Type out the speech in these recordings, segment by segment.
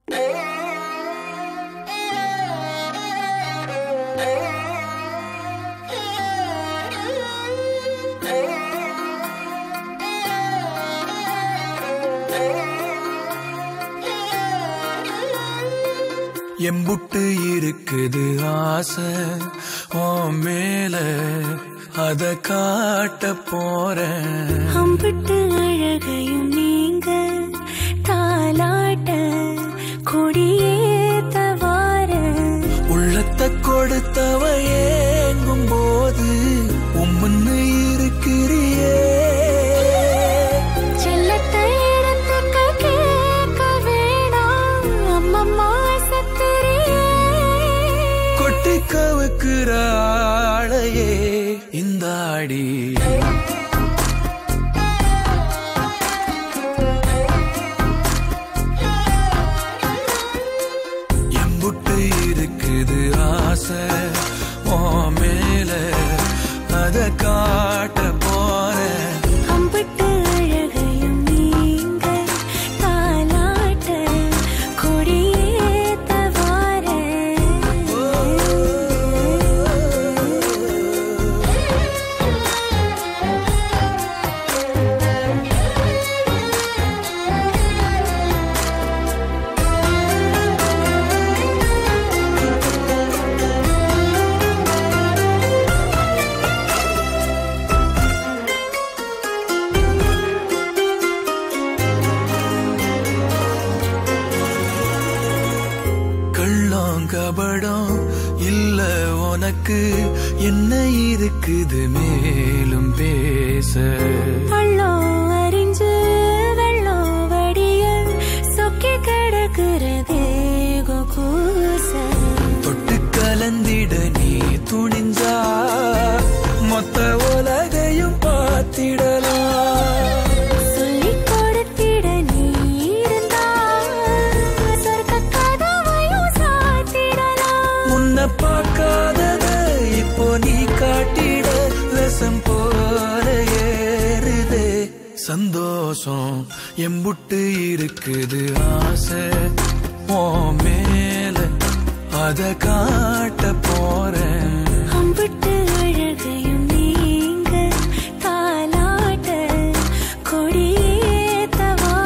எம்புட்டு இருக்குது ஆசை ஓ மேல அத காட்ட போறேன் அம்பிட்டு அழகையும் நீங்க தாலாட்ட கொடியேத்த வார உள்ளத்தை கொடுத்தவ ஏங்கும் போது உம்முன்னு இருக்கிறியே செல்லத்தை இடத்துக்க கேட்க வேணாம் அம்மம்மா சத்துரியே கொட்டி கவுக்குற ஆளையே இந்த ஆடி எம்புட்டு இருக்குது ஆசை ஓ மேல அத காட்ட போறேன் அம்பிட்டு அழகையும் நீங்க தாலாட்ட கொடியேத்த வார கள்ளம் கபடம் இல்ல உனக்கு என்ன இருக்குது மேலும் பேச பள்ளம் அறிஞ்சு வெள்ளம் வடிய சொக்கி கிடக்கிறதே கூச தொட்டு கலந்திட நீ துணிஞ்சா மொத்த உலகையும் பார்த்திடலாம் சொல்லிக் கொடுத்திட நீ இருந்தா சொர்க்க கதவையும் சாத்திடலாம் உன்னை பார்க்காதத இப்போ நீ காட்டிட ரசம் போல ஏறுதே சந்தோஷம் எம்புட்டு இருக்குது ஆசை ஓ மேல அத காட்ட போறேன் அம்பிட்டு அழகையும் நீங்க தாலாட்ட கொடியேத்த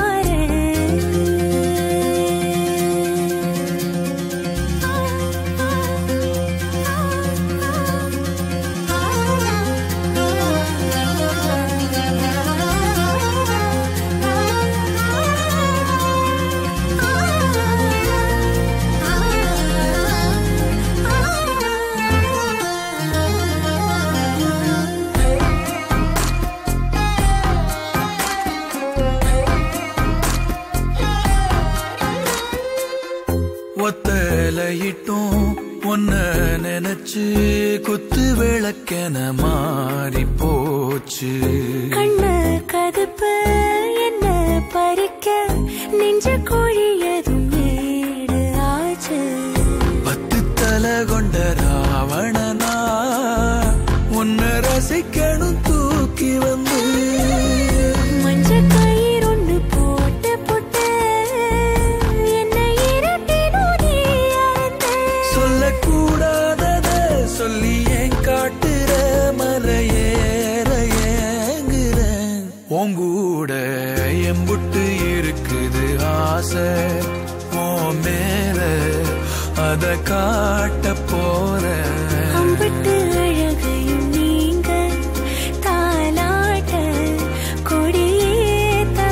ஒத்தலையிட்டும் ஒன்ன நினைச்சு குத்து விளக்கென மாறி போச்சு கண்ணு கதுப்பு என்ன பறிக்க நெஞ்ச கோழியதும் ஏடு ஆச்சு பத்து தலை கொண்ட ராவணனா உன்னை ரசிக்கணும் தூக்கி வந்து மஞ்ச கயிறு ஒண்ணு போட்டு போட்டு என்னை இருட்டினும் நீ அறுத்த. சொல்லக்கூடாதத சொல்லி ஏன் காட்டுற மலையேற ஏங்குறேன் உங்கூட எம்புட்டு இருக்குது ஆசை ஓ மேல அத காட்ட போறேன் அம்பிட்டு அழகையும் நீங்க தாலாட்ட கொடியேத்த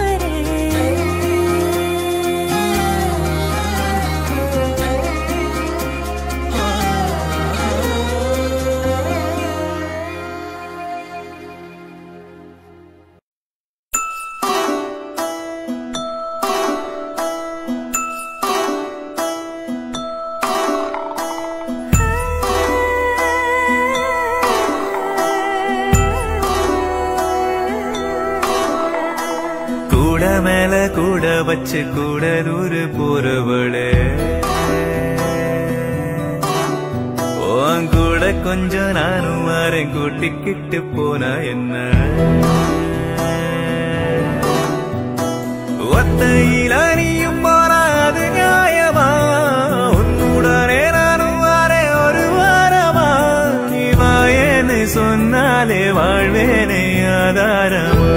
கூட மேல கூட வச்சு கூட தூரு போறவளே உன் கூட கொஞ்சம் நானும் வரேன் கூட்டிக்கிட்டு போனா என்ன ஒத்தையில நீயும் போனா அது ஞாபகம் ஆதாரமா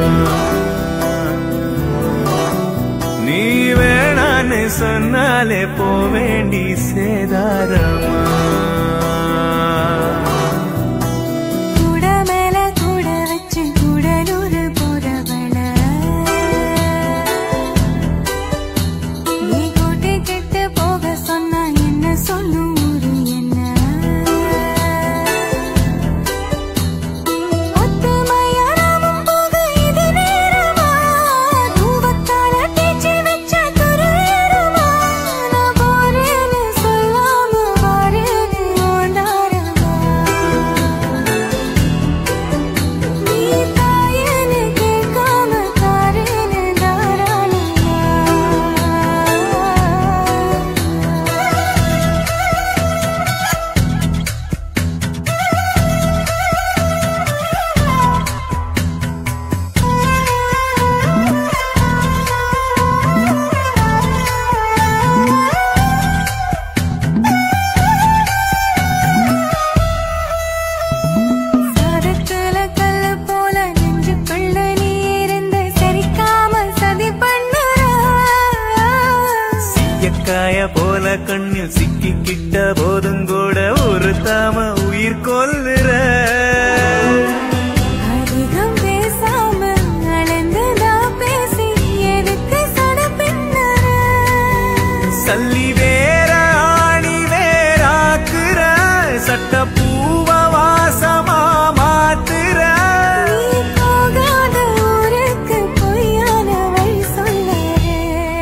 நீ வேணான்னு சொன்னாலே போவேண்டி சேதாரமா கூட மேல கூட வச்சு கூடலூர் போறவள நீ கூட்டி கெட்டு போக சொன்னா என்ன சொல்லும் ஊரு என்ன ஒத்துமையாராமும் போக இது நேரமா தூவத்தால தேய்ச்சி வச்ச துருவேறுமா நான் போறேன்னு சொல்லாம வாரேன்னு ஓண்டாரமா நீ தாயேன்னு கேட்காம தாரேன்னு தாராளமா சாரத்துல கல்லு போல நெஞ்சுக்குள்ள நீ இருந்து சரிக்காம சதி பண்ணுற எக்காய போல கண்ணில் சிக்கிக்கிட்ட போதும் கூட ஒரு தாம உயிர் கொல்லுற அதிகம் பேசாம அளந்து நான் பேசி எதுக்கு சட பின்னற சல்லி வேற ஆணி வேறாக்குற சட்ட பூவ வாசமா மாத்துற நீ போகாத ஊருக்கு பொய்யான வழி சொல்லறே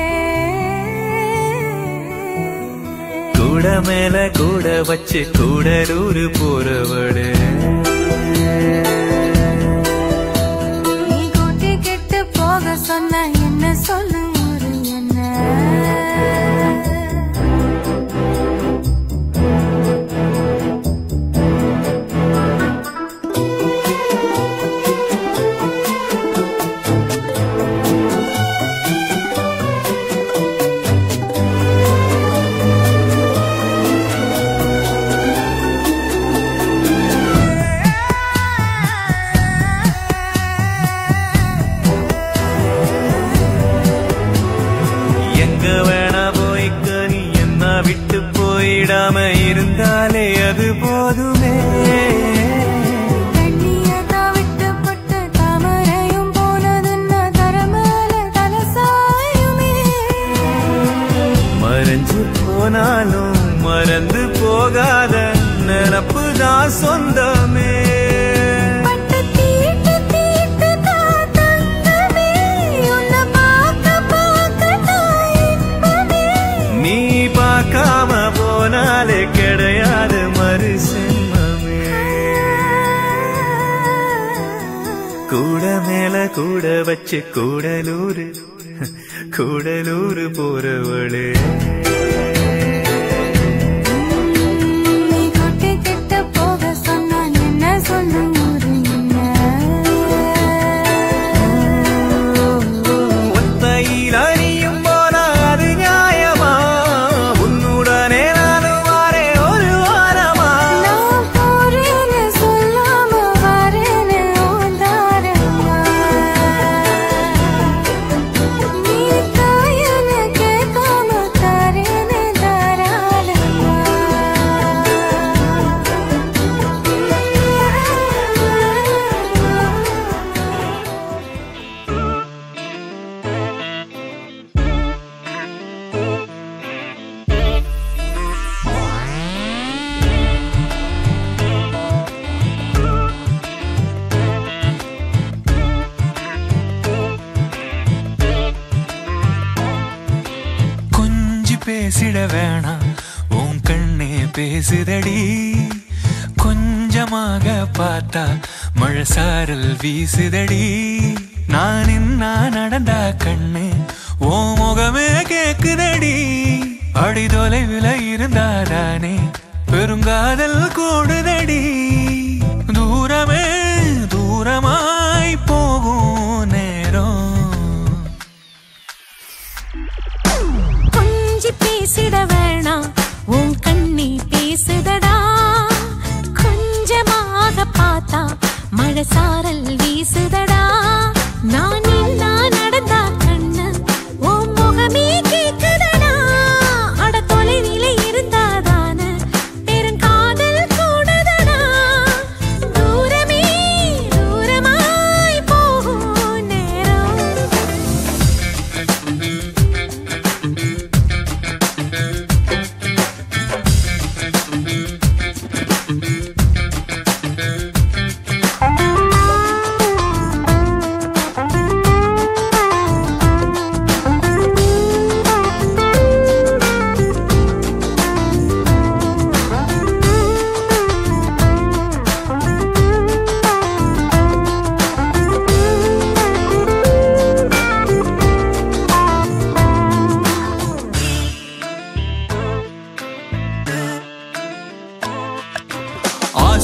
கூட மேல கூட வச்சு கூடலூர் போறவடு நீ கூட்டி கெட்டு போக சொன்ன என்ன சொல்லும் ஒரு என்ன எங்க வேணா போய்க்க நீ என்ன விட்டு போயிடாம இருந்தாலே அது போதுமே தண்ணியதா விட்டு பட்டு தாமரையும் போனதுன்னா தரமேல தலசாயுமே மறைஞ்சு போனாலும் மறந்து போகாத நினப்பு தான் சொந்தமே பட்டு தீட்டு தீட்டு தான் தங்கமே உன்னை பார்க்க பார்க்க தான் இன்பமே நீ பார்க்காம போனாலே கிடையாது மறு சென்மமே கூட மேல கூட வச்சு கூடலூரு கூடலூரு போறவளே நீ கூட்டி கெட்டு போக சொன்னா என்ன சொல்லும் ஊரு என்ன ஒத்தையில் அறியும் போனா அது நியாயமா உன்னுடனே நானும் வாரே ஒரு வாரமா நான் போறேன்னு சொல்லாம வரேன்னு ஓந்தாரம்மா. நீ தாயன்னு கேட்காம தாரேன்னு தாராளமா. கொஞ்சி பேசிட வேணாம் உன் கண்ணே பேசுதடி கொஞ்சமாக பார்த்தா மழை சாரல் வீசுதடி நான் இன்னா நடந்தா கண்ணு ஓ முகமே கேக்குதடி அடி தொலைவில் இருந்தாதானே பெருங்காதல் கூடுதடி தூரமே தூரமாய் போகும் நேரம் கொஞ்சி பேசிட வேணாம் உன் கண்ணி பேசுதடா கொஞ்சமாக பார்த்தா மழை சாரல் வீசுதடா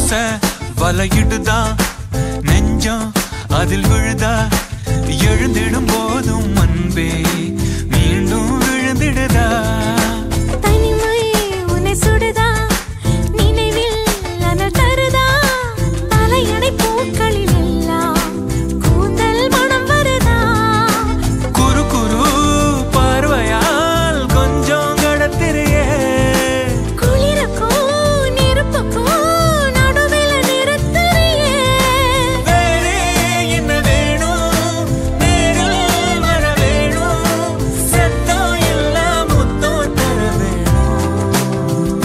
ஆசை வலையிடுதான் நெஞ்சம் அதில் விழுதா எழுந்திடும் போதும் அன்பே மீண்டும் விழுந்திடுதா தனிமை உன்னை சுடுதா நினைவில் அனல் தருதா தலையணை பூக்களில் எல்லாம் கூந்தல் மனம் வருதா குறு குறு பார்வையால் கொஞ்சம் கடத்திரையே குளிருக்கும் நெருப்புக்கும் நடுவில் நிறுத்துறியே வேறே என்ன வேணும் நேரில் வர வேணும் சத்தம் எல்லாம் முத்தம் தர வேணும்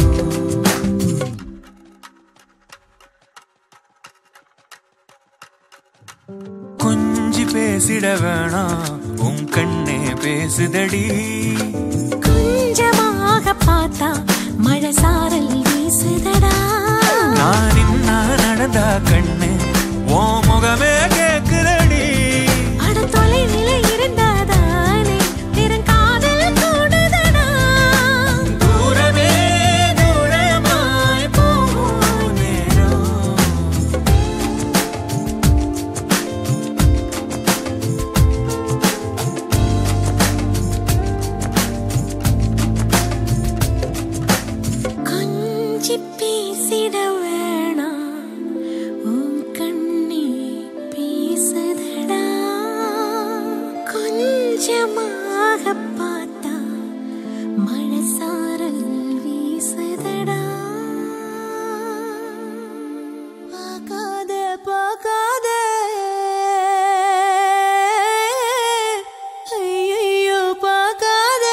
கொஞ்சி பேசிட வேணாம் உன் கண்ணே பேசுதடி கொஞ்சமாக பார்த்தா மழை சாரல் வீசுதடா நான் இன்னா நடந்தா கண்ணு ஓ முகமே கேக்குதடி அட தொலைநிலை இருந்தாதானே பெருங்காதல் கூடுதடா தூரமே தூரமாய் போகும் நேரம் கொஞ்சி பேசிட வேணாம் உன் கண்ணே பேசுதடா கொஞ்சமாக பார்த்தா மழை சாரல் வீசுதடா பார்க்காத பார்க்காத ஐயையோ பார்க்காத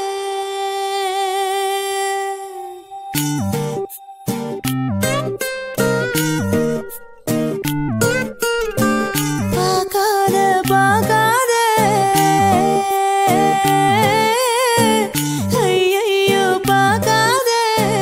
பார்க்காத பார்க்காத ஐயையோ பார்க்காத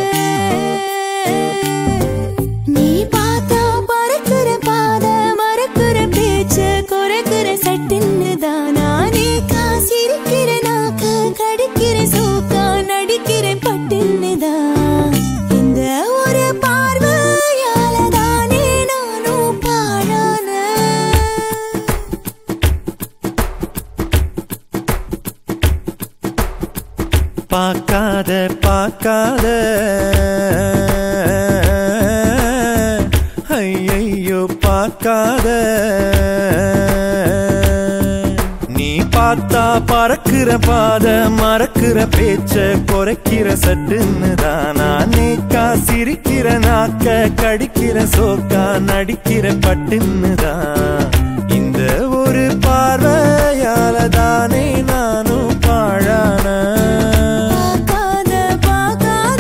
நீ பார்த்தா பறக்குற பாத மறக்குற பேச்சு குறைக்குற சட்டுன்னு தான் நானே காசிருக்கிற நாக்கு கடிக்கிற சோக்கா நடிக்கிற பட்டுன்னு தான் இந்த ஒரு பார்வையால தானே நானும் பாழான பார்க்காத பார்க்காத ஐயையோ பார்க்காத நீ பார்த்தா பறக்கிற பாத மறக்கிற பேச்ச குறைக்கிற சட்டுன்னு தான் நானே காசிருக்கிற நாக்க கடிக்கிற சோக்கா நடிக்கிற பட்டுன்னு தான் இந்த ஒரு பார்வையால தானே நானும் பாழான பார்க்காத பார்க்காத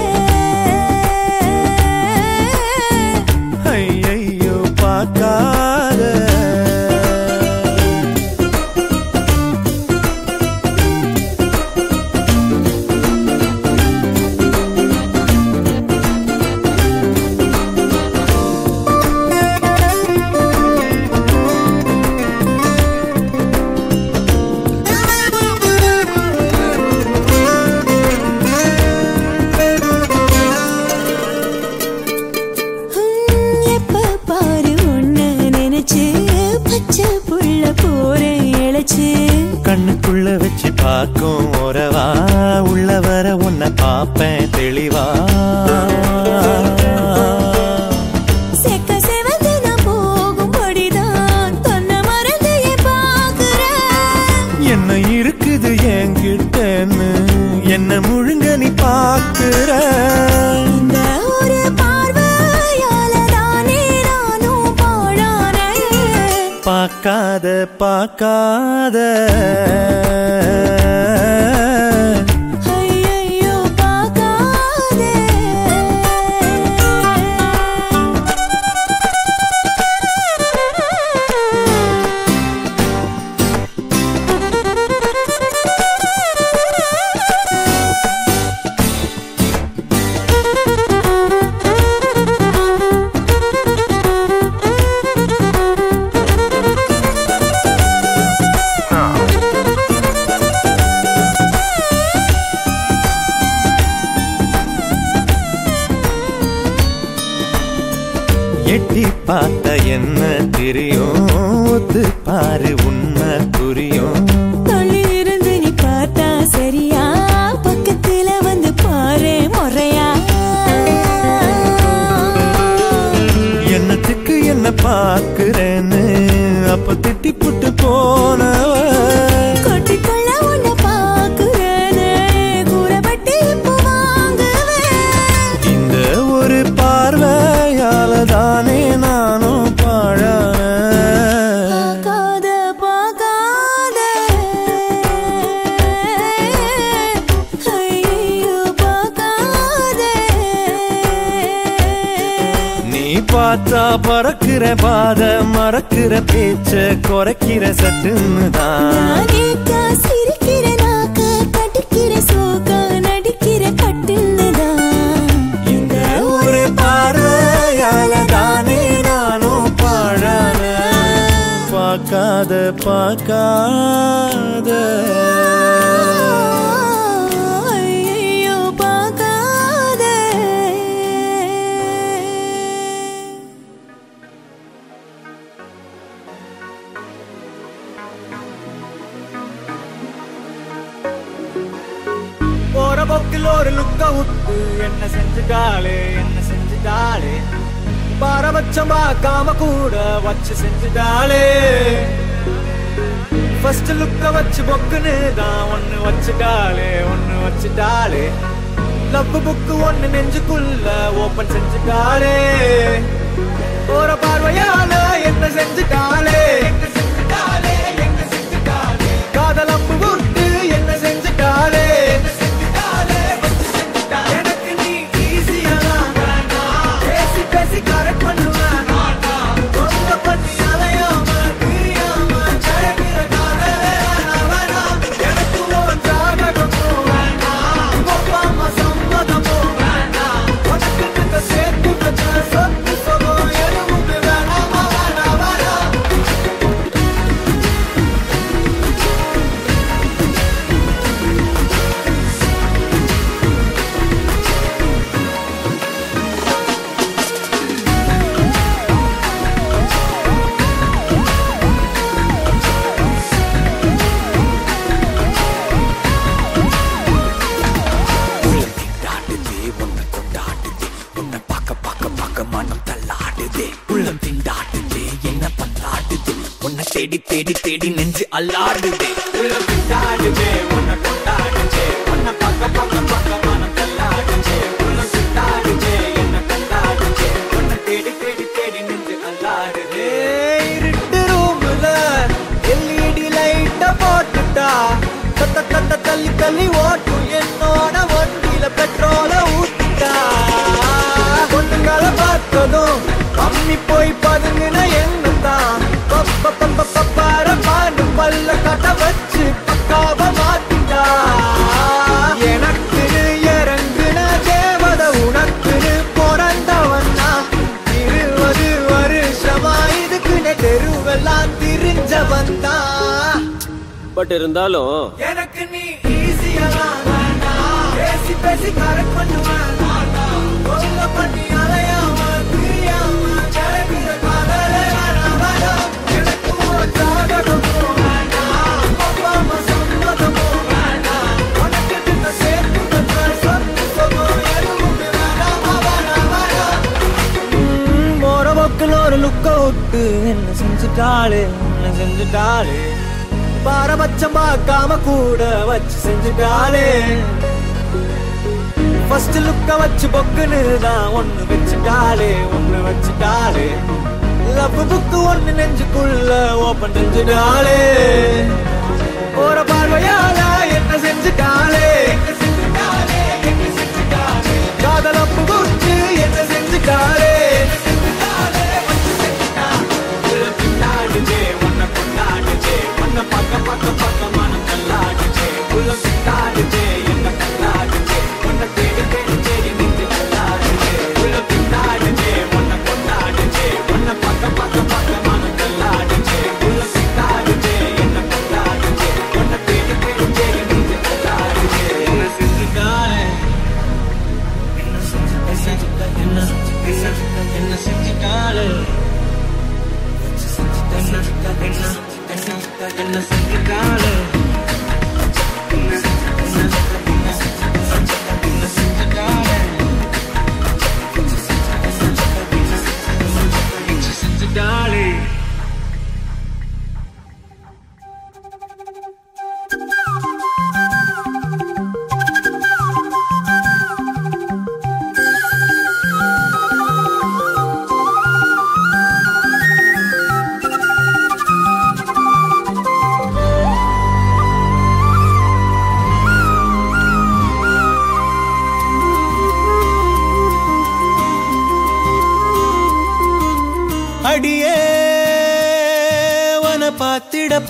ஐயையோ பார்க்காத ஹம், எப்ப பாரு உன்னை நினைச்சு பச்சை புள்ள போறேன் இழைச்சு கண்ணுக்குள்ள வச்சு பார்க்கும் உறவா உள்ள வர உன்னை பார்ப்பேன் தெளிவா செக்க செவந்து நான் போகும்படிதான் தொன்னை மறந்தையே பார்க்கிறேன் என்ன இருக்குது என்கிட்டன்னு என்ன முழுங்க நீ பார்க்கிற இந்த ஒரு பார்வையால தானே நானும் பாழானேன் பார்க்காத பார்க்காத ஐயையோ பார்க்காதே எட்டி பார்த்த என்ன தெரியும் ஒத்து பாரு உண்மை புரியும் தொள்ளி இருந்து நீ பார்த்தா சரியா பக்கத்துல வந்து பாரு முறையா என்னத்துக்கு என்ன பார்க்கிறேன்னு அப்ப திட்டி புட்டு போனவ கொட்டிக்கொள்ள உன்னை பாக்குறேனே கூறப்பட்டு இப்போ வாங்குவேன் இந்த ஒரு பார்வையால தானே நானும் பாழான பார்க்காத பார்க்காத ஐயோ பார்க்காத நீ பார்த்தா பறக்கிற பாத மறக்கிற பேச்ச குறைக்கிற சட்டுன்னு தான் நானேக்கா சிரிக்கிற நாக்க கடிக்கிற சோகா நடிக்கிற கட்டுன்னுதான் இந்த ஒரு பார்வையால தானே நானும் பாழான பார்க்காத பார்க்காத ஐயோ பார்க்காத போற போக்கில் ஒரு லுக்க விட்டு என்ன செஞ்சுட்டாளே என்ன செஞ்சுட்டாளே பாரபட்சம் பார்க்காம கூட வச்சு செஞ்சுட்டாளே ஃபர்ஸ்ட் லுக்க வச்சு பொக்குன்னு தான் ஒண்ணு வச்சுட்டாளே ஒண்ணு வச்சுட்டாளே லவ் புக்கு ஒண்ணு நெஞ்சுக்குள்ள ஓபன் செஞ்சுட்டாளே போற பார்வையால என்ன செஞ்சுட்டாளே என்ன செஞ்சுட்டாளே என்ன செஞ்சுட்டாளே காதல் அம்பு விட்டு என்ன செஞ்சுட்டாளே என்ன செஞ்சுட்டாளே வச்சு செஞ்சுட்டாளே எனக்கு நீ ஈஸியா பேசி பேசி கரெக்ட் பண்ணுவேன் ரொம்ப பண்ணி அலையாம பிரியாம ஜெயகிற காதலே வேணாம் வேணாம் எனக்கு உன் ஜாதகமும் வேண்டாம் அப்பா அம்மா சம்மதமும் வேண்டாம் உனக்கு இந்த சேர்த்து வச்ச சொத்து சுகம் எதுவுமே வேணாமா வேணாம் வேணாம் திண்டாடுதே உன்னை கொண்டாடுதே உன்னை பார்க்க பார்க்க பார்க்க மனம் தள்ளாடுதே உள்ளம் திண்டாடுதே என்ன பண்ணாடுதே உன்னை தேடி தேடி தேடி நெஞ்சு அல்லாடுதே உள்ளம் திண்டாடுதே உன்னை கொண்டாடுதே உன்னை பார்க்க பார்க்க பார்க்க மனம் தள்ளாடுதே உள்ளம் திண்டாடுதே என்ன கொண்டாடுதே உன்னை தேடி தேடி தேடி நின்று அல்லாடுதே இருட்டு ரூம்ல எல்இடி லைட்ட போட்டுட்டா தத்த தத்த தள்ளி தள்ளி ஓட்டும் என்னோட வண்டியில பெட்ரோல ஊத்திட்டா பொண்ணுங்களை பார்த்ததும் அம்மி போய் பதுங்கின என்ன தான் பப்ப பப்ப பப்பார பாண்டு பல்ல கட்ட வச்சு பக்காவ மாத்திட்டா எனக்குன்னு இறங்குன தேவத உனக்குன்னு பிறந்தவன்னா இருபது வருஷமா இதுக்குன்னு தெருவெல்லாம் திரிஞ்சவன் தான் பட் இருந்தாலும் எனக்கு நீ ஈஸியா பேசி பேசி கரெக்ட் பண்ணுவேன் கொல்ல பண்ணி அலையாம பிரியாம ஜெயகிற காதலே வேணாம் வேணாம் எனக்கு உன் ஜாதகமும் வேண்டாம் அப்பா அம்மா சம்மதமும் வேண்டாம் உனக்கு இந்த சேர்த்து வச்ச சொத்து சுகம் எதுவுமே வேணாமா வேணாம் வேணாம் போற பக்கில் ஒரு லுக்க விட்டு என்ன செஞ்சுட்டாளே என்ன செஞ்சுட்டாளே பாரபட்சம் பார்க்காம கூட வச்சு செஞ்சுட்டாளே ஃபர்ஸ்ட் லுக்க வச்சு பொக்குன்னு தான் ஒண்ணு வச்சுட்டாளே ஒண்ணு வச்சுட்டாளே லவ் புக்கு ஒண்ணு நெஞ்சுக்குள்ள ஓபன் செஞ்சுட்டாளே போற பார்வையால என்ன செஞ்சுட்டாளே காதல் அப்பு குடிச்சு என்ன செஞ்சுட்டாளே கொண்டாடுதே உன்னை கொண்டாடுதே உன்னை பார்க்க பார்க்க பார்க்க மனம் கல்லாடுதே உள்ளம் சித்தாடுதே என்ன கல்லாடுதே உன்னை தேடி தேடி தேடி நின்று கல்லாடுதே உள்ளம் சித்தாடுதே உன்னை கொண்டாடுதே உன்னை பார்க்க பார்க்க பார்க்க மனம் கல்லாடுதே உள்ளம் சித்தாடுதே என்ன கல்லாடுதே உன்னை தேடி தேடி தேடி நின்று கல்லாடுதே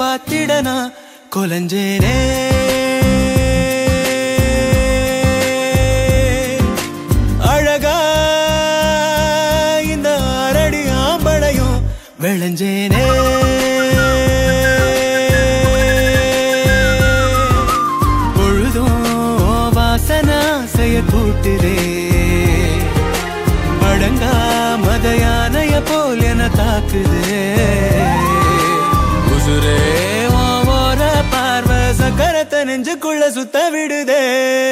பார்த்திட நான் கொலஞ்சேனே அழகா இந்த அரடி ஆம்பளையும் விளைஞ்சேனே பொழுதும் வாசனா செய்ய கூட்டுதே அடங்கா மத யானைய போல் என தாக்குதே உசுரே உன் ஓர பார்வை சக்கரத்தை நெஞ்சுக்குள்ள சுத்த விடுதே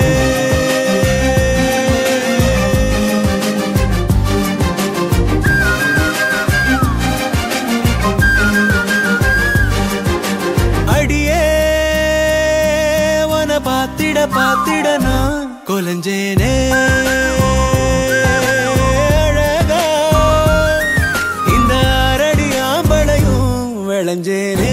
அடியே உன பாத்திட பாத்திட நான் கொலஞ்சேனே அழகா இந்த அரடி ஆம்பளையும் விளைஞ்சேனே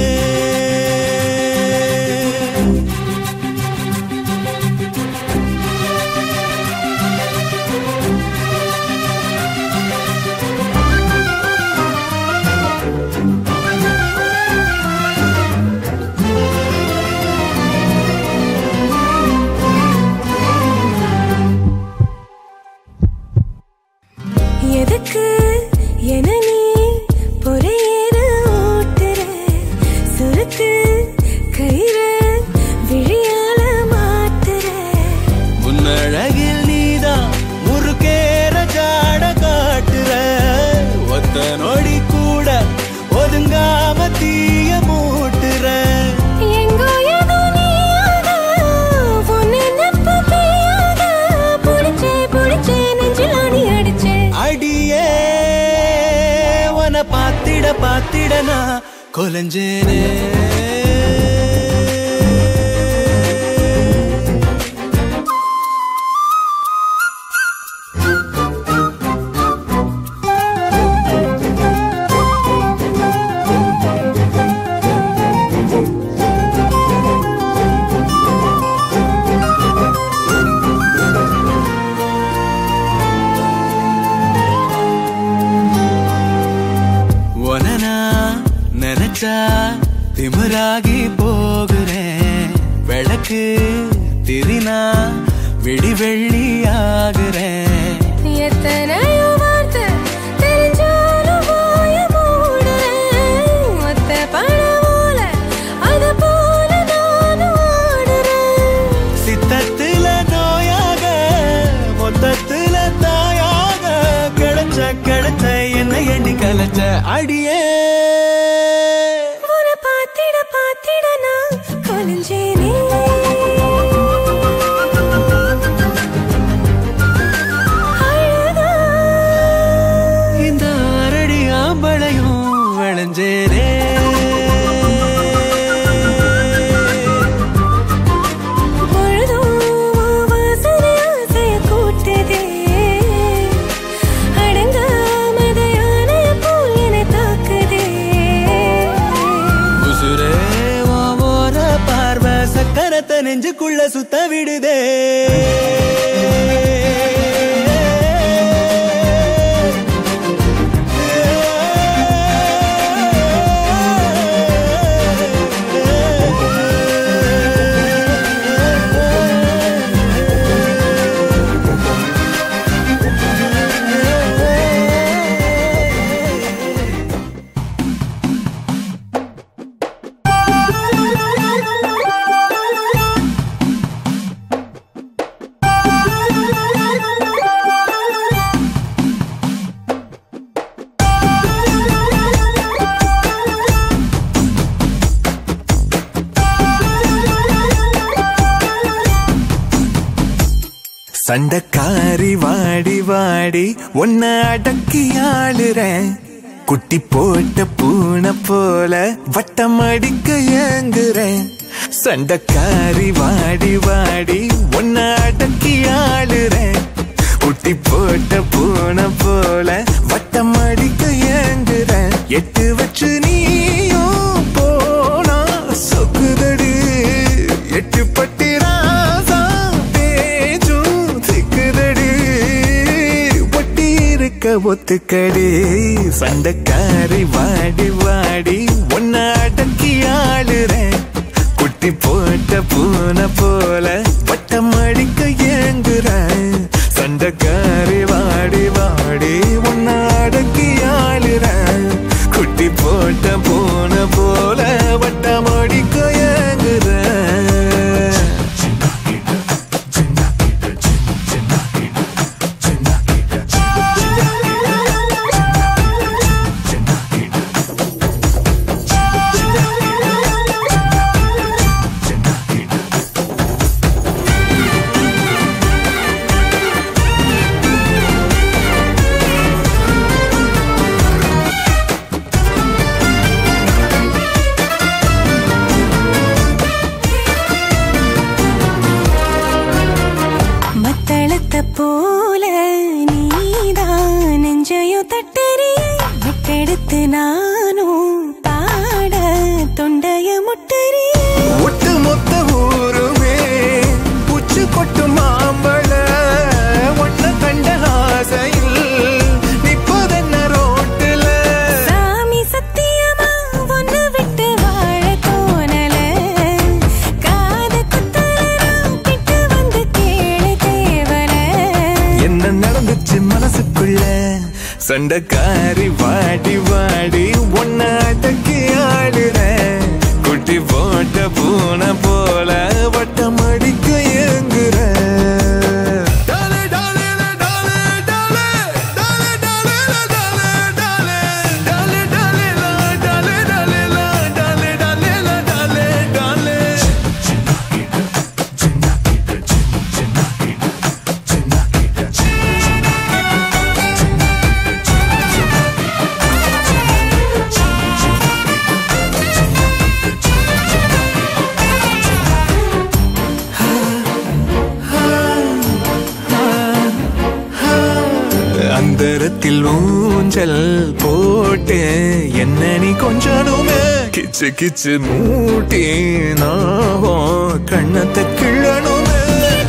எதுக்கு என நீ பொறையேற ஓட்டுற சுருக்கு கயிறு விழியால மாத்துற உன்னழகில் நீதான் முறுக்கேற ஜாட காட்டுற ஒத்த நொடி கூட ஒதுங்காம தீய மூட்டுற எங்கோ ஏதோ நீயாக உன் நினைப்பு பெய்யாக புடிச்சே புடிச்சே நெஞ்சில் ஆணி அடிச்சே அடியே உன பாத்திட பாத்திட நான் கொலஞ்சேனே உனனா நினைச்சா திமிராகி போகிறேன் விளக்கு திரினா விடி வெள்ளி ஆகுறேன் எத்தனையோ வார்த்தை தெரிஞ்சாலும் வாய மூடுறேன் ஒத்த பணம் போல அது போல நானும் ஆடுறேன் சித்தத்துல நோயாக மொத்தத்துல தாயாக கிடைச்ச கிடைச்ச என்ன எண்ணி கலைச்ச அடியே உன்னை பாத்திட பாத்திட நான் கொலைஞ்சேனே அழகா இந்த அரடி ஆம்பளையும் விளைஞ்சேனே பொழுதும் வாசனை ஆசைய கூட்டுதே அடங்காமத யானைய போல் என்னை தாக்குதே உசுரே உன் ஓர பார்வை சக்கரத்தை நெஞ்சுக்குள்ள சுத்த விடுதே சண்டக்காரி வாடி வாடி உன்னை அடக்கி ஆளுறேன் குட்டி போட்ட பூனை போல வட்டம் அடிக்க ஏங்குறேன் சண்டக்காரி வாடி வாடி உன்னை அடக்கி ஆளுறேன் குட்டி போட்ட பூனை போல வட்டம் அடிக்க ஏங்குறேன் எட்டு வச்சு நீயும் போனா சொக்குதடி எட்டு பட்டி ராசா பேச்சும் சிக்குதடி ஒட்டி இருக்க ஒத்துக்கடி சண்டைக்காரி வாடி வாடி உன்னை அடக்கி ஆளுறேன் குட்டி போட்ட பூனை போல வட்டம் அடிக்க ஏங்குறேன் சண்டைக்காரி வாடி வாடி உன்னை அடக்கி ஆளுறேன் குட்டி போட்ட பூனை போல வட்டம் அடிக்க ஏங்குறேன் மத்தளத்தை போல நீதான் நெஞ்சையும் தட்டறி விட்டெடுத்து நானும் பாட தொண்டைய முட்டறி ஒட்டு மொத்த ஊருமே உச்சு கொட்டு மாம்பழ ஒன்ன கண்ட ஆசையில் நிப்பதென்ன ரோட்டுல சாமி சத்தியமா ஒன்னு விட்டு வாழ தோணல காத குத்தலாம் கிட்ட வந்து கேளு தேவல என்ன நடந்துச்சு மனசுக்குள்ள சண்டைக்காரி வாடி வாடி ஒன்ன அடக்கி ஆடுற குட்டி போட்ட பூனை போல வட்டம் அடிக்க ஏங்குற டாலே, டாலே, டாலே, டாலே, டாலே, டாலே, டாலே, டாலே, டாலே, டாலே, டாலே, டாலே, டாலே, டாலே, டாலே, டாலே. அந்தரத்தில் ஊஞ்சல் போட்டு என்ன நீ கொஞ்சனுமே கிச்சு கிச்சு மூட்டி நாகம் கண்ணத்தை கிள்ளணுமே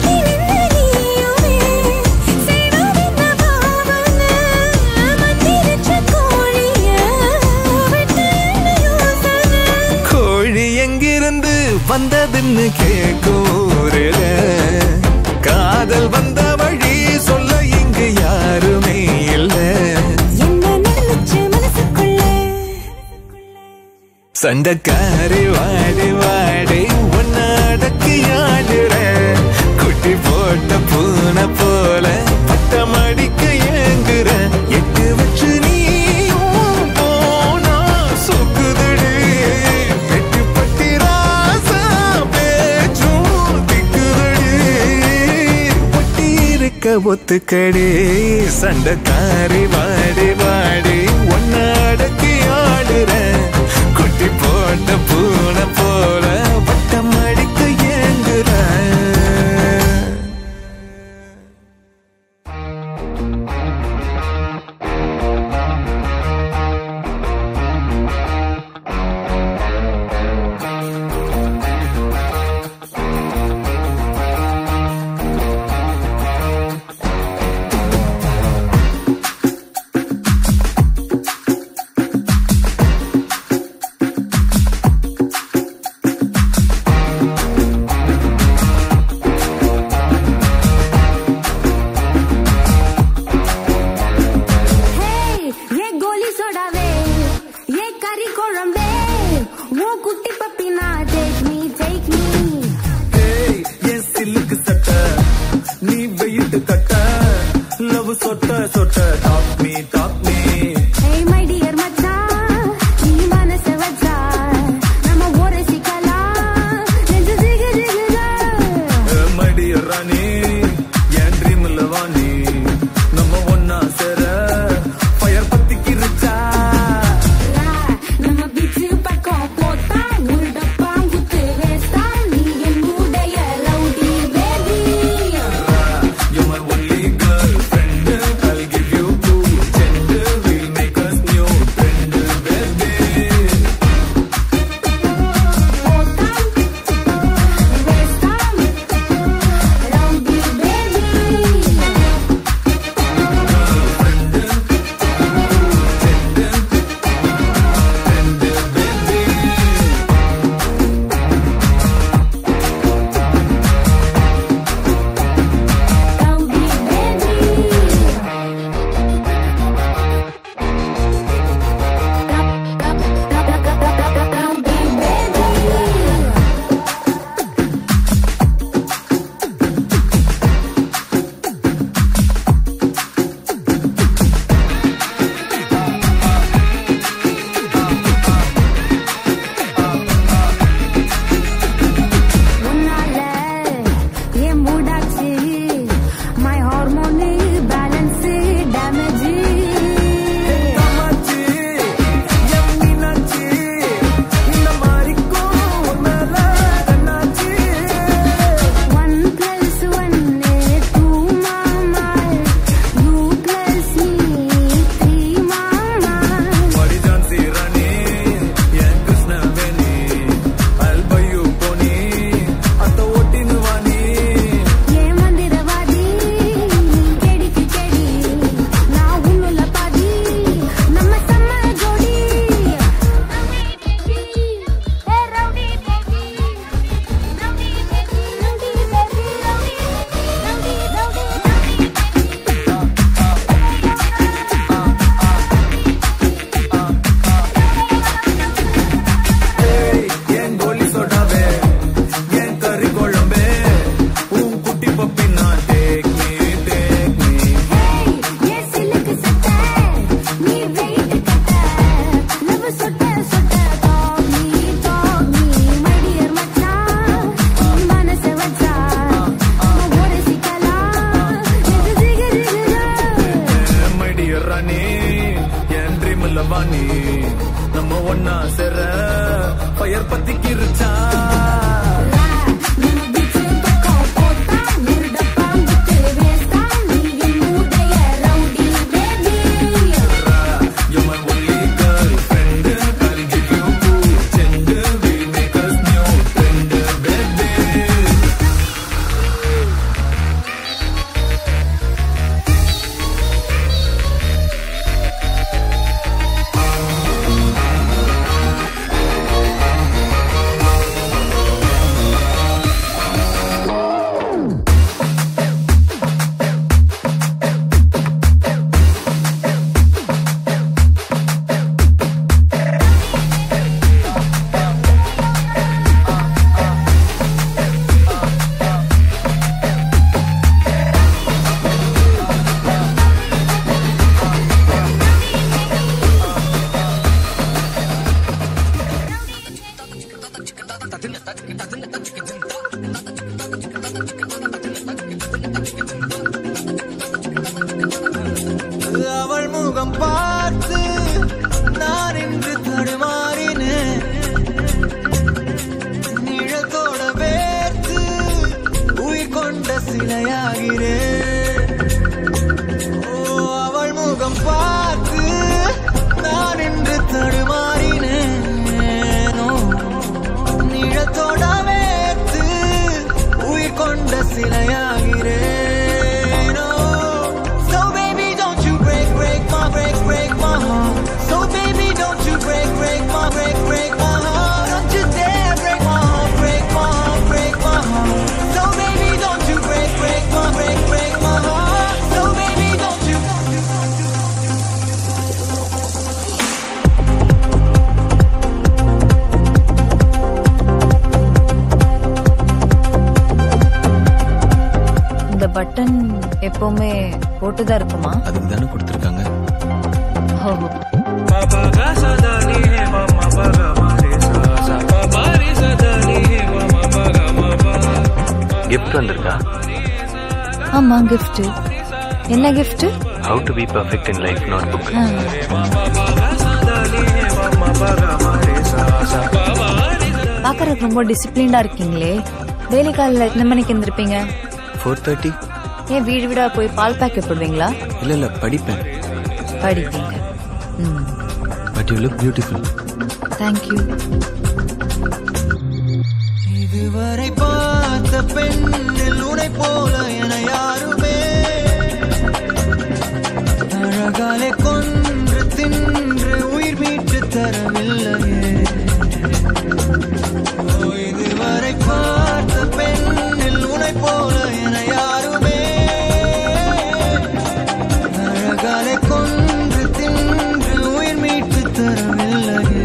கோழி எங்கிருந்து வந்ததுன்னு கேக்கூரல காதல் வந்த வழி சொல்ல இங்கு யாருமே இல்லை சண்டைக்காரி வாடி வாடி உன்னை அடக்கி ஆடுற குட்டி போட்ட பூனை போல பட்டம் அடிக்க ஏங்குற எட்டு வச்சு நீயும் போனா சொக்குதடி எட்டு பட்டி ராசா பேச்சும் திக்குதடி ஒட்டி இருக்க ஒத்துக்கடி சண்டைக்காரி வாடி வாடி ஒன்ன அடக்கி ஆடுற குட்டி போட்ட பூனை போல வட்டம் அடிக்க ஏங்குற ये गोली सोडावे ये करी कोळंबे वो कुट्टी पप्पी ना take me take me ஏய், என் சில்லுக்கு சட்ட நீ வெயிட்டு கட்ட லவ் சொட்ட சொட்ட top me top me hey my dear மச்சான் நீ மனசு வச்சா நம்ம ஒரு சிக்கலாம் நெஞ்சு ஜிகு ஜிகுதா மடி ராணி என் ட்ரீம்ல வாணி நம்ம ஒன்னா சேர ஃபயர் பத்திக்கு ரிச்சா நம்ம பீச்சு பக்கம் போட்டா ஒரு டப்பா குத்து வேஸ்டா நீ என் உடைய rowdy baby You're my only girlfriend. I'll give you ஒன்னா செற ஃபயர் பத்தி கிருச்சான் நம்ம பீச்சு பக்கம் போட்டா நூறு டப்பா முத்து வேஸ்டா நீ என்னுடைய rowdy baby You're my only girlfriend. I'll give you cool tend. We'll make us new friend, baby. அவள் முகம் பார்த்து நான் இன்று தடுமாறினேன் நிழத்தோட வேர்த்து உயிர் கொண்ட சிலையாகிறேன் ஓ அவள் முகம் பார்த்து நான் இன்று தடுமாறினேன் ஓ, நிழத்தோட வேர்த்து உயிர் கொண்ட சிலையாகிறேன் ஓ, So baby don't you break break my break break my heart So baby don't you break break my break break my heart Don't you dare break my heart break my heart break my heart So baby don't you break break my break break my heart So baby don't you இந்த button எப்பவுமே போட்டுதான் இருக்குமா அதுக்கு தானே கொடுத்துருக்காங்க ஓ gift வந்திருக்கா ஆமா gift என்ன gift how to be perfect in life notebook பாக்குறதுக்கு ரொம்ப டிசிப்ளின்டா இருக்கீங்களே டெய்லி காலையில் எத்தனை மணிக்கு எந்திருப்பீங்க ஃபோர் தேர்ட்டி ஏன் வீடு வீடா போய் பால் பேக்கெட் போடுவீங்களா இல்லை இல்லை படிப்பேன் படிப்பீங்க ம் but you look beautiful thank you இதுவரை பார்த்த பெண்ணில் உனை போல என யாருமே அழகாலே கொன்று தின்று உயிர் மீட்டு தரவில்லையே ஓ, இதுவரை பார்த்த பெண்ணில் உனை போல என யாருமே அழகாலே கொன்று தின்று உயிர் மீட்டு தரவில்லையே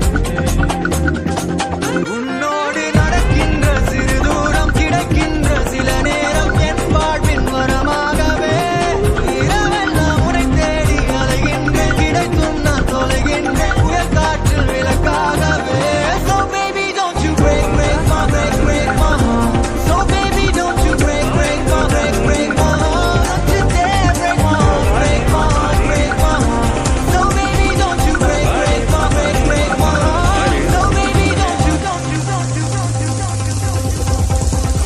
உன்னோடு நடக்கின்ற சிறு தூரம் கிடைக்கின்ற சில நேரம் என் வாழ்வின் வரமாகவே இரவெல்லாம் உனை தேடி அலைகின்றேன் கிடைத்தும் நான் தொலைகின்றேன் புயல் காற்றில் விளக்காகவே So baby don't you break break my break break my heart So baby don't you break break my break break my heart Don't you dare break my heart break my heart break my heart So baby don't you break break my break break my heart So baby don't you don't you don't you don't you don't you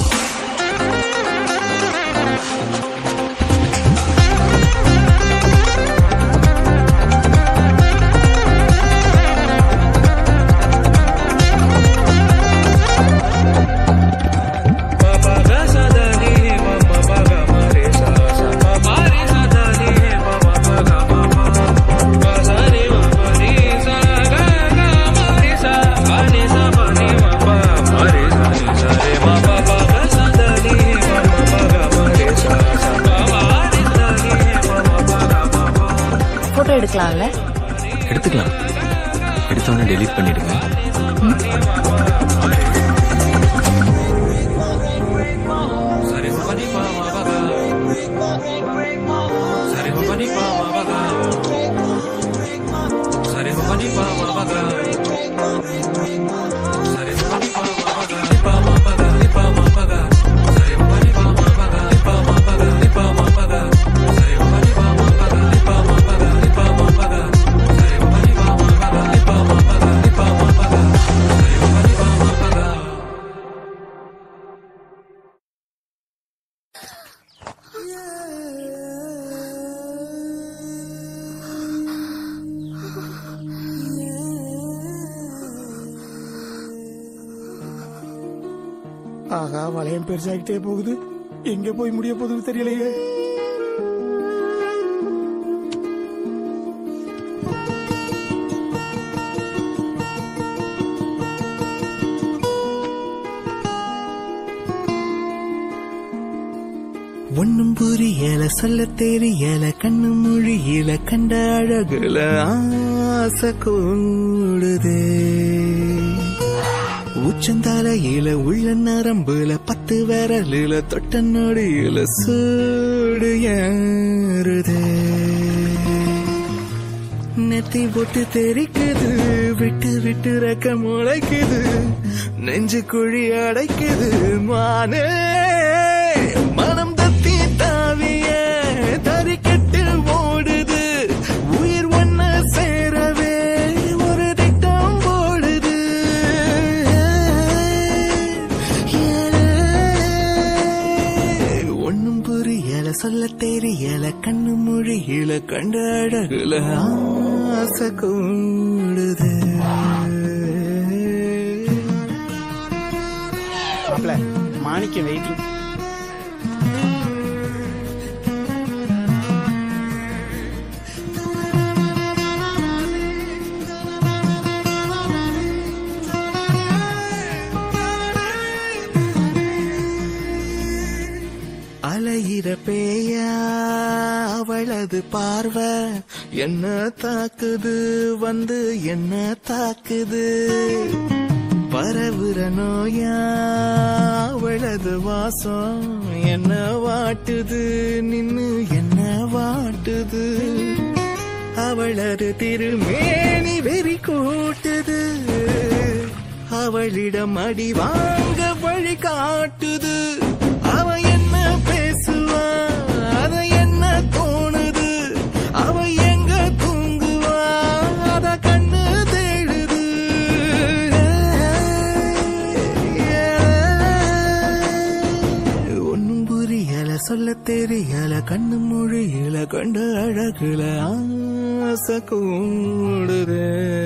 photo எடுக்கலாம்ல எடுத்துக்கலாம் எடுத்தோன்னே delete பண்ணிடுங்க Bye. ஆகா வளையம் பெருசாகிட்டே போகுது எங்க போய் முடிய போகுதுன்னு தெரியலையே ஒண்ணும் புரியல சொல்ல தெரியல கண்ணு மொழியில கண்ட அழகுல ஆசை கூடுதே உச்சந்தலையில உள்ள நரம்புல பத்து விரலில தொட்ட நொடியில சூடு ஏறுதே நெத்தி போட்டு தெரிக்குது விட்டு விட்டு ரெக்க முளைக்குது நெஞ்சு குழி அடைக்குது மானே மனம் தத்தி தாவிய தறிக்கட்டு ஓடுது உயிர் ஒன்ன சேரவே ஒரு திட்டம் போடுது ஒண்ணும் புரியல சொல்ல தெரியல கண்ணு மொழியில கண்ட அழகுல ஆசை கூடுது மாப்ள மாணிக்க வெயிட்டிங் அலையிற பேயா அவளது பார்வை என்ன தாக்குது வந்து என்ன தாக்குது பரவுற நோயா அவளது வாசம் என்ன வாட்டுது நின்னு என்ன வாட்டுது அவளது திருமேனி வெறி கூட்டுது அவளிடம் அடி வாங்க வழி காட்டுது அவ என்ன பேசுவா அத என்ன தோணுது அவ எங்க தூங்குவா அத கண்ணு தேடுது ஒன்னும் புரியல சொல்ல தெரியல கண்ணு மொழியில கண்ட அழகுல ஆசை கூடுதே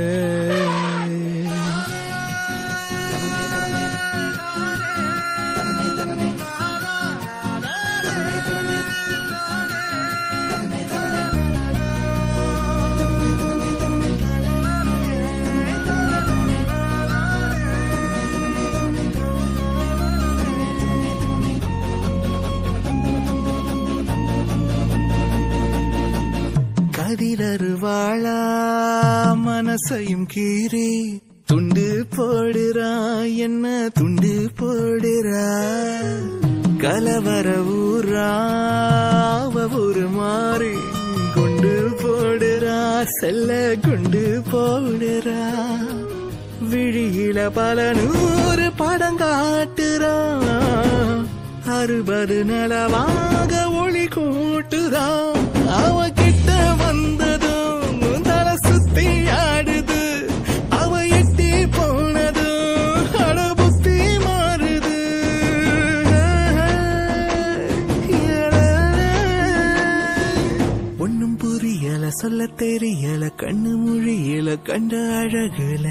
கதிரருவாளா மனசையும் கீறி துண்டு போடுறா என்ன துண்டு போடுறா கலவர ஊரா அவ ஒரு மாறி கொண்டு போடுறா செல்ல கொண்டு போடுறா விழியில பல நூறு படம் காட்டுறா அறுபது நலவாக ஒளி கூட்டுதா அவ கிட்ட வந்ததும் தலை சுத்தி ஆடுது அவ எட்டி போனதும் அட புத்தி மாறுது ஒன்னும் புரியல சொல்ல தெரியல கண்ணு மொழியில கண்ட அழகுல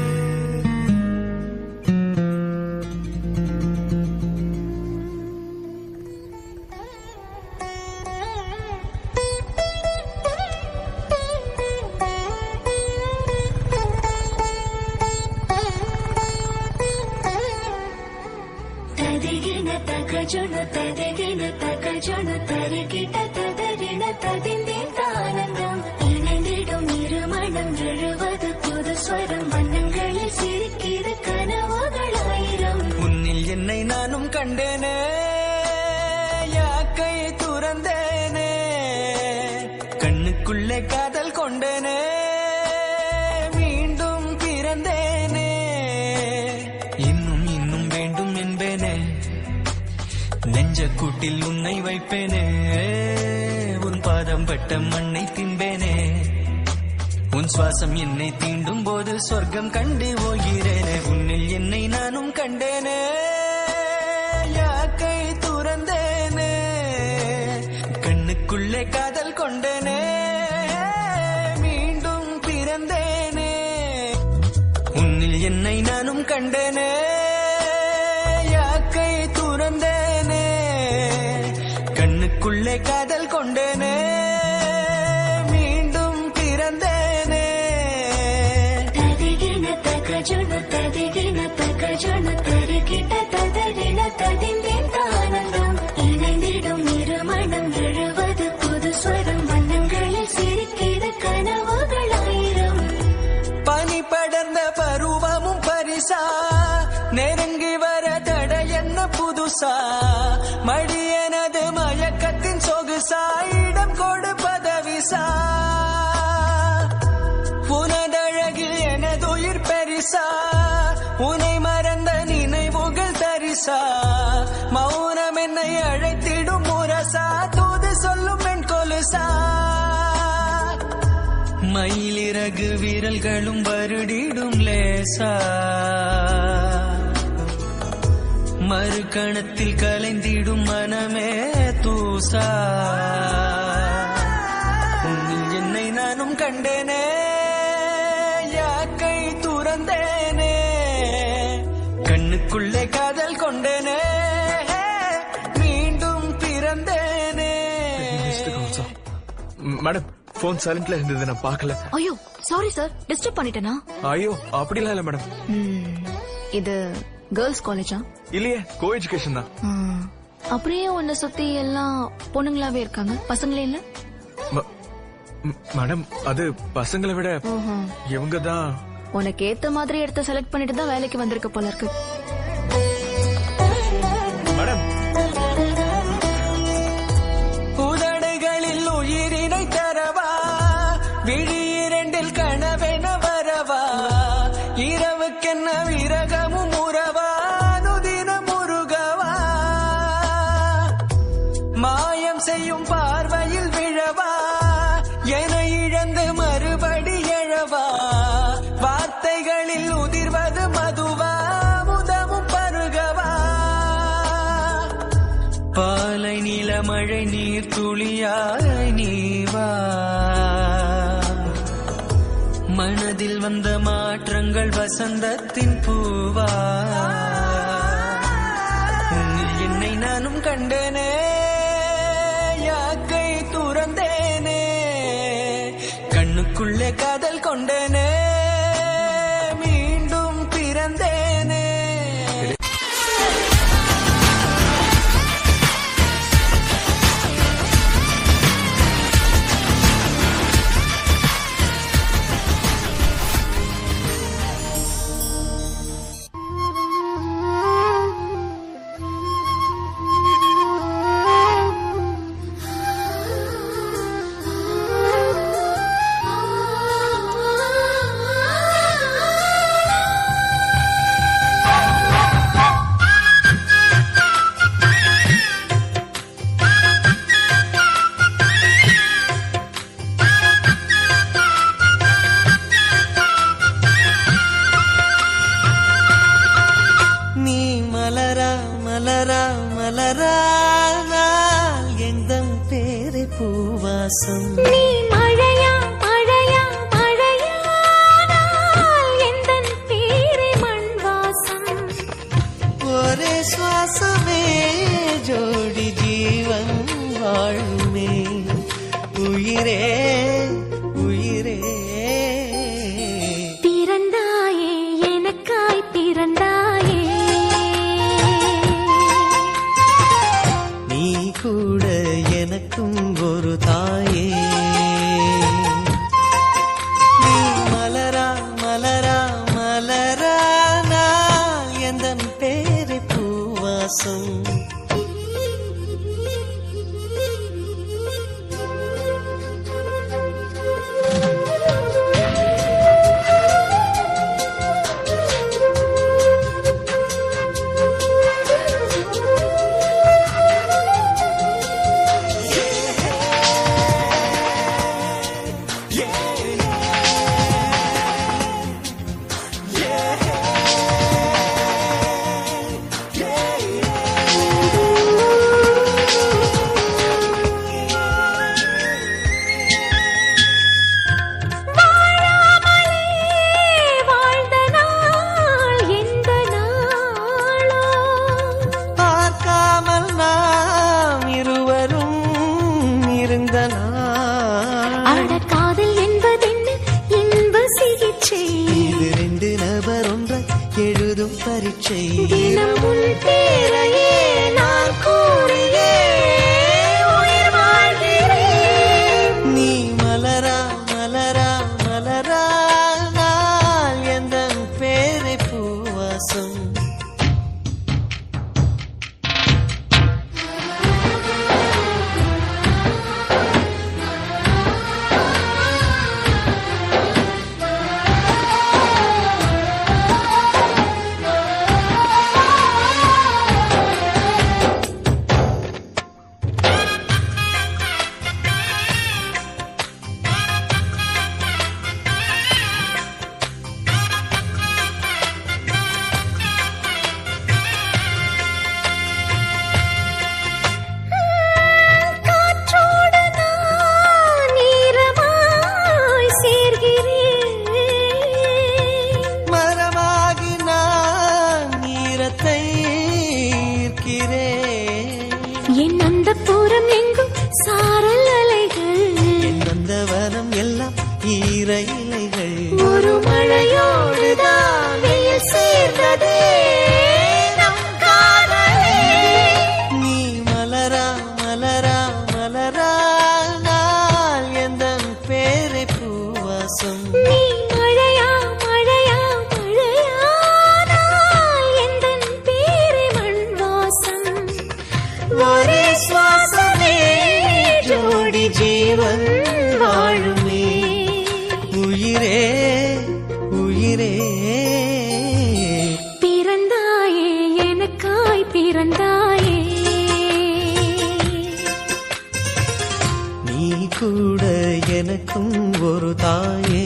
ತದಿಗಿನ ತಗಜುನು ತದಿಗಿನ ತಗಜುನು ತರಿಗಿಟ ತದರಿನ ததிந்தேன் இணைந்திடும் இருமணம் எழுவது புது ஸ்வரம் வண்ணங்களில் சிரிக்கிற கனவுகள் ஆயிரம் உன்னில் என்னை நானும் கண்டேனே யாக்கை துறந்தேனே கண்ணுக்குள்ளே காதல் கொண்டேனே மீண்டும் பிறந்தேனே இன்னும் இன்னும் வேண்டும் என்பேனே நெஞ்ச கூட்டில் உன்னை வைப்பேனே உன் பாதம் பட்ட மண்ணை தின்பேனே உன் சுவாசம் என்னை தீண்டும் போது சொர்க்கம் கண்டு போகிறேனே உன்னில் என்னை நானும் கண்டேனே யாக்கை துறந்தேனே கண்ணுக்குள்ளே காதல் கொண்டேனே மீண்டும் பிறந்தேனே உன்னில் என்னை நானும் கண்டேனே யாக்கை கண்ணுக்குள்ளே காதல் கொண்டேனே மீண்டும் பிறந்தேனே ததிகின தகஜுன ததிகின தகஜுன தருகிட்ட ததறின ததிந்தேன் ஆனந்தம் இணைந்திடும் இருமணம் எழுவது புது ஸ்வரம் வண்ணங்களில் சிரிக்கிற கனவுகளாயிரம் பனி படர்ந்த பருவமும் பரிசா நெருங்கி வர தட என்ன புதுசா மடி எனது மயக்கத்தின் சொகுசா இடம் கொடுப்பதவிசா உனதழகில் எனது உயிர் பெரிசா உனை மறந்த நினைவுகள் தரிசா மௌனம் என்னை அழைத்திடும் முரசா தூது சொல்லும் பெண் கொலுசா மயிலிறகு வீரல்களும் வருடிடும் லேசா மறுகணத்தில் கலைந்திடும் மனமே தூசா உன்னில் என்னை நானும் கண்டேனே யாக்கை துறந்தேனே கண்ணுக்குள்ளே காதல் கொண்டேனே மீண்டும் பிறந்தேனே மேடம் போன் சைலண்ட்ல இருந்தது நான் பார்க்கல ஐயோ சாரி சார் டிஸ்டர்ப் பண்ணிட்டேனா ஐயோ அப்படிலாம் இல்ல மேடம் ம், இது கேர்ள்ஸ் காலேஜா இல்லையே கோ எஜுகேஷன் தான் அப்படியே உன்னை சுத்தி எல்லாம் பொண்ணுங்களாவே இருக்காங்க பசங்களே இல்ல ம- ம், மேடம் அது பசங்களை விட ஓஹோ. இவங்க தான் உனக்கு ஏத்த மாதிரி எடுத்து செலக்ட் பண்ணிட்டு தான் வேலைக்கு வந்திருக்க போல இருக்கு மேடம் உதடுகளில் உயிரினை தரவா விழி இரண்டில் கனவென வரவா இரவுக்கென்ன விரகமும் உறவா அனுதினம் முருகவா மாயம் செய்யும் பார்வையில் விழவா என இழந்து மறுபடி எழவா வார்த்தைகளில் உதிர்வது மதுவா முதமும் பருகவா பாலை நில மழை நீர் துளியாய் நீவா மனதில் வந்த மாற்றங்கள் வசந்தத்தின் பூவா உன்னில் என்னை நானும் கண்டேனே யாக்கை துறந்தேனே கண்ணுக்குள்ளே காதல் கொண்டேனே மீண்டும் பிறந்தேனே நீ மலரா மலரா மலரா எந்தம் பேரை பூவாசம் நீ மழையா மழையா மழையானால் எந்தன் பேரே மண் வாசம் ஒரே சுவாசமே ஜோடி ஜீவன் வாழுமே உயிரே உயிரே பிறந்தாயே எனக்காய் பிறந்தாயே நீ கூட எனக்கும் ஒரு தாயே நீ மலரா மலரா மலரா நான் எந்த பேரு பூவாசம் Yeah. இந்த நாள் அட காதல் என்பதென்ன இன்ப சிகிச்சை இது ரெண்டு நபர் ஒன்றை எழுதும் பரீட்சை தினம் உன் பேரையே நான் கூறியே உயிர் வாழ்கிறேன் நீ மலரா மலரா மலரா நாள் எந்த பேரை பூவாசம் காற்றோடு நான் ஈரமாய் சேர்கிறேன் மரமாகி நான் ஈரத்தை ஈர்க்கிறேன் என் அந்த புறம் எங்கும் சாரல் அலைகள் என் நந்தவனம் எல்லாம் ஈர இலைகள் ஒரு மழையோடுதான் வெயில் சேர்ந்ததே நம் காதலே நீ மலரா மலரா மலரா நாள் எந்த பேரை பூவாசம் நீ மழையா மழையா மழையானால் எந்தன் பேரை மண் வாசம் ஒரே சுவாசமே ஜோடி ஜீவன் வாழுமே உயிரே உயிரே பிறந்தாயே எனக்காய் பிறந்தாயே நீ கூட எனக்கும் ஒரு தாயே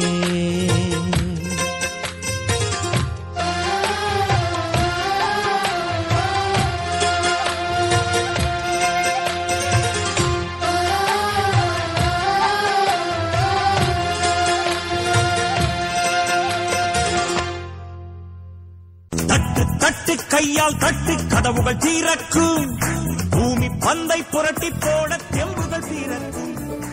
தட்டு தட்டு கையால் தட்டு கதவுகள் தீரக்கும் பூமி பந்தை புரட்டி போட தெம்புகள் தீரக்கும்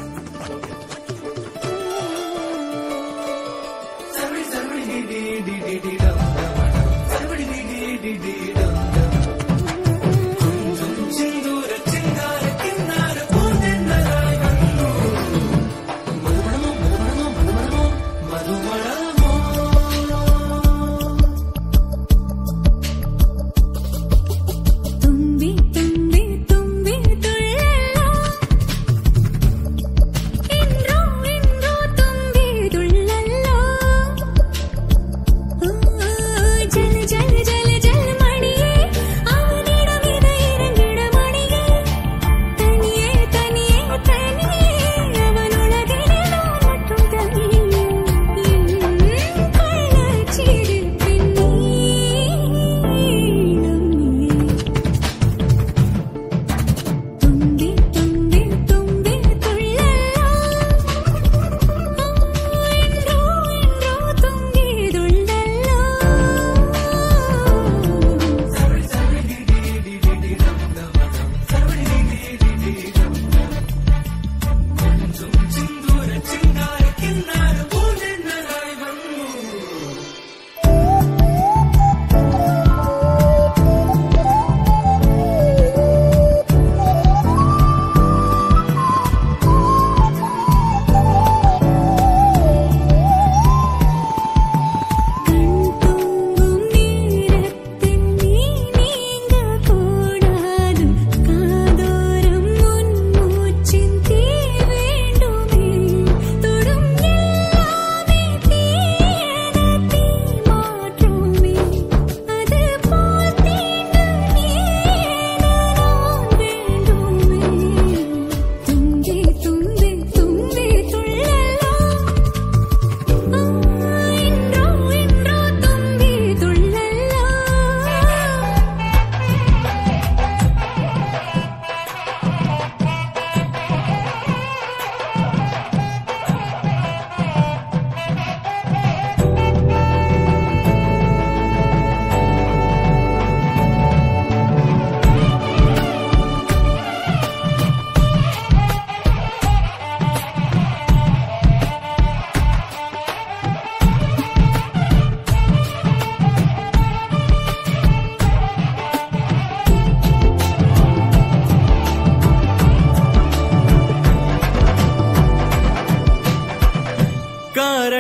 തുമ്പി തുമ്പി തുമ്പി തുള്ളല്ലോ ഇന്ദ്രോ ഇന്ദ്രോ തുമ്പി തുള്ളല്ലോ ജല ജല ജല ജല മണി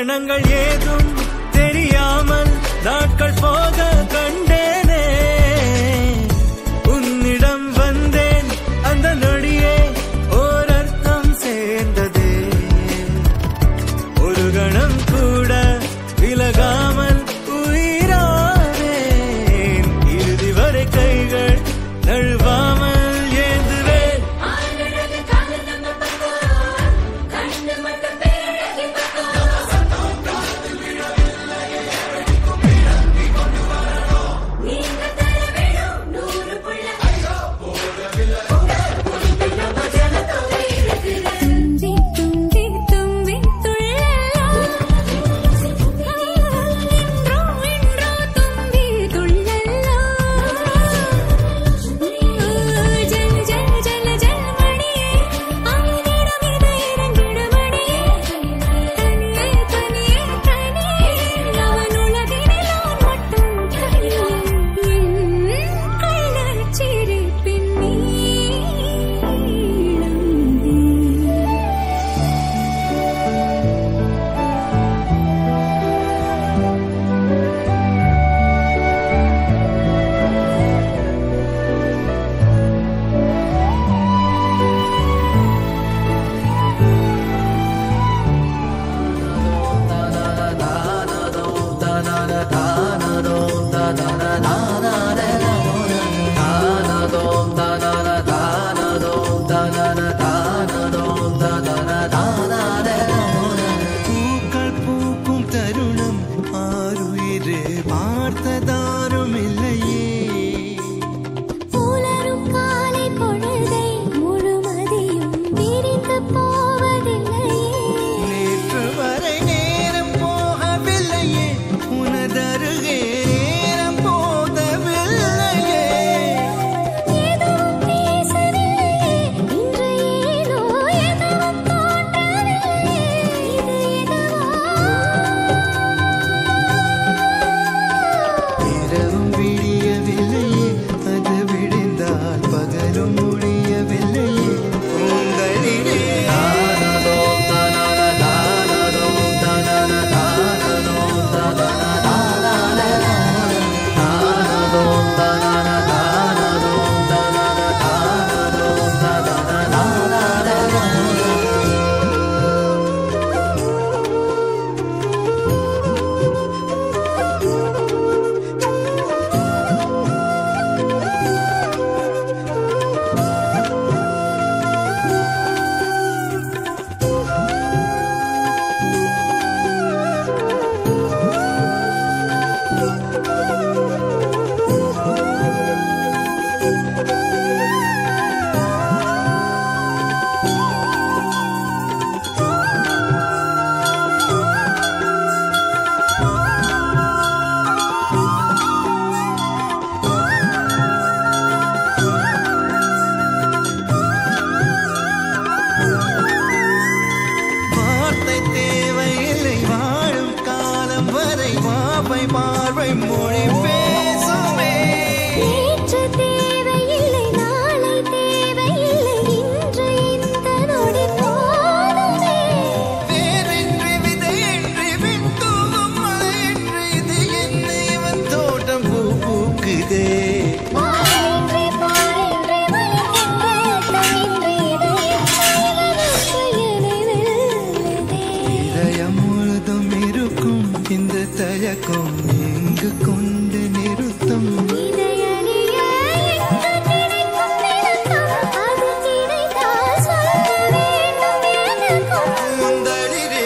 காரணங்கள் ஏதும் தெரியாமல் நாட்கள் போக கண்டேனே உன்னிடம் வந்தேன் அந்த நொடியே ஓர் அர்த்தம் சேர்ந்ததே ஒரு கணம் கூட விலகாமல் உயிரானேன் இறுதி வரை கைகள் நழுவாமல் ஏந்துவேன் தும்பி தும்பி தும்பி துள்ளலாம் என்றோ என்றோ தும்பி துள்ளலாம் ஜல் ஜல் ஜல் ஜல் மணியே ஆயிரம் இது இறங்கிட மணியே தனியே தனியே தனியே அவன் உலகினில் மட்டும் தனியே என் கள்ளச் சிரிப்பின் நீளம் பூக்கள் பூக்கும் தருணம் ஆறுயிரு பார்த்ததாரும் இல்லையே புலரும் காலை பொழுதை முழுமதியும் பிரிந்து போவதில்லையே நேற்று வரை நேரம் போகவில்லையே உனதருகே நேரம் போதவில்லையே எதுவும் பேசவில்லையே இன்று ஏனோ எதுவும் தோன்றவில்லையே இது இரவும் விடியவில்லையே அது விடிந்தால் பகலும் முடியவில்லையே உங்களிலே வார்த்தை தேவையில்லை வாழும் காலம் வரை வாவை பார்வை மொழி பேசுமே நேற்று தேவையில்லை நாளை தேவையில்லை இன்று இந்த நொடி போதுமே வேறின்றி விதையின்றி விண்தூவும் மழையின்றி இது என்ன இவன் தோட்டம் பூ பூக்குதே பாரின்றி பாரின்றி வலிக்கின்ற தனின்றி இதயம் வெல்லுதே இதயம் முழுதும் இருக்கும் இந்த தயக்கம் எங்கு கொண்டு நிறுத்தம் இதயணிய எங்கு கிடைக்கும் நிறுத்தம் அது கிடைத்தால் சொல்ல வேண்டும் எனக்கும் முந்தளிரே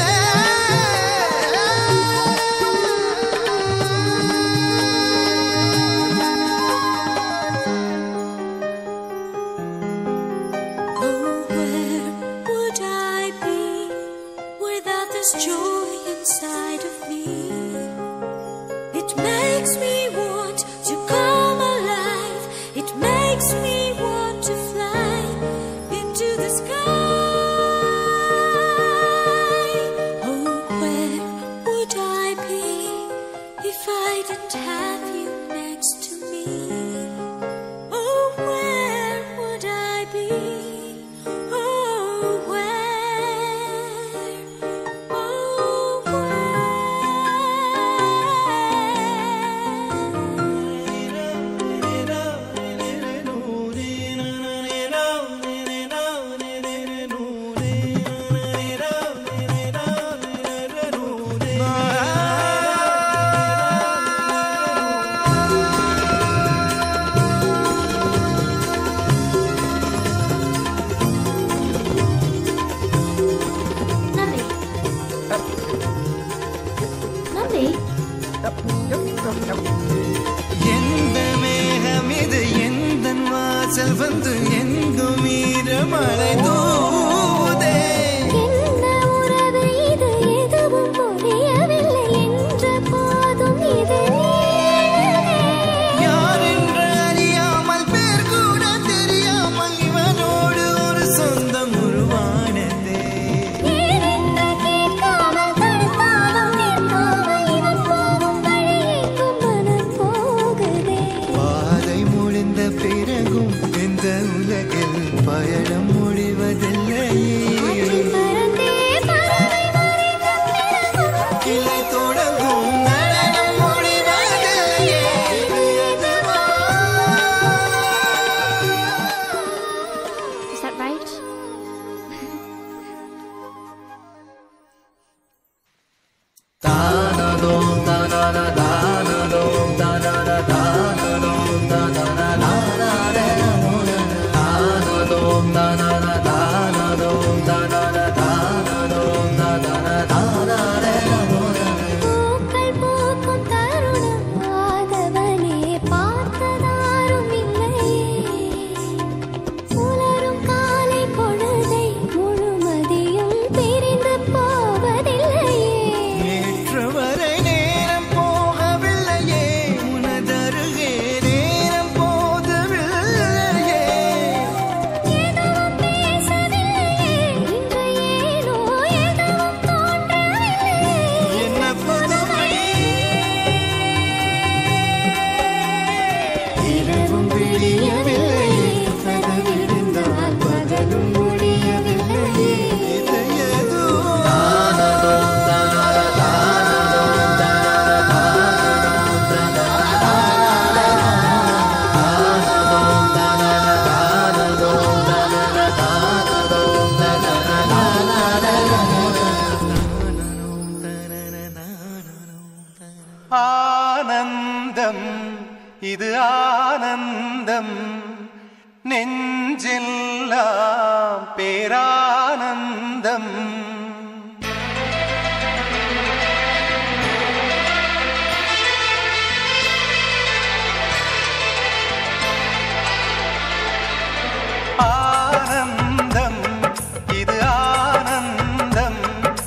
Oh, where would I be without this joy inside of me? It makes me want to come alive. It makes me want to fly into the sky. Oh, where would I be if I didn't have you next to me? Oh, where would I be? Oh, where? Oh, மழை தூவுதே என்ன உறவு இது எதுவும் புரியவில்லை என்ற போதும் இது யார் என்று அறியாமல் பேர் கூட தெரியாமல் இவனோடு ஒரு சொந்தம் உருவானதே ஏனென்று கேட்காமல் தடுத்தாலும் நிற்காமல் இவன் போகும் வழியேக்கும் மனம் போகுதே பாதை முடிந்த பிறகும் இந்த உலகில் பயணம் முடிவதில்லையே பறந்தே பறவை மறைந்த பிறகும் கிளை தொடங்கும் நடனம் முடிவதில்லையே இது எதுவா? Is that right? பூக்கள் பூக்கும் தருணம் ஆதவனே பார்த்ததாரும் இல்லையே புலரும் காலை பொழுதை முழுமதியும் பிரிந்து போவதில்லையே நேற்று வரை நேரம் போகவில்லையே உனதருகே நேரம் போதவில்லையே எதுவும் பேசவில்லையே இன்று ஏனோ எதுவும் தோன்றவில்லையே என்ன புதுமை இரவும் விடியவில்லையே கதவிருந்தால் பகலும் முடியவில்லையே இது எதுவா? ஆனந்தம் இது ஆனந்தம் நெஞ்செல்லாம் பேரானந்தம் ஆனந்தம் இது ஆனந்தம்